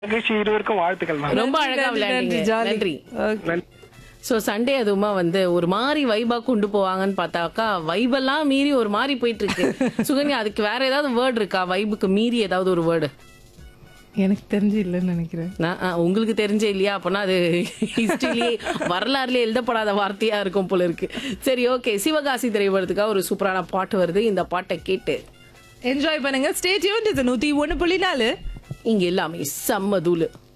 நிகழ்ச்சி இருவருக்கும் வாழ்த்துக்கள் மேம் ரொம்ப அழகா நன்றி, விளையாண்டீங்க நன்றி, ஜாலி. நன்றி Okay. சோ சண்டே அதுவுமா வந்து ஒரு மாதிரி வைபா கொண்டு போவாங்கன்னு பார்த்தாக்கா வைபெல்லாம் மீறி ஒரு மாதிரி போயிட்டு இருக்கு சுகன்யா அதுக்கு வேற ஏதாவது வேர்டு இருக்கா வைபுக்கு மீறி ஏதாவது ஒரு வேர்டு எனக்கு தெரிஞ்சு இல்லைன்னு நினைக்கிறேன் உங்களுக்கு தெரிஞ்சே இல்லையா அப்பனா அது ஹிஸ்டரியிலேயே வரலாறுலயே எழுதப்படாத வார்த்தையா இருக்கும் போல இருக்கு சரி ஓகே சிவகாசி திரைப்படத்துக்காக ஒரு சூப்பரான பாட்டு வருது இந்த பாட்டை கேட்டு என்ஜாய் பண்ணுங்க ஸ்டே டியூன் இது நூத்தி ஒண்ணு புள்ளி நாலு இங்க எல்லாமே செம்ம தூளு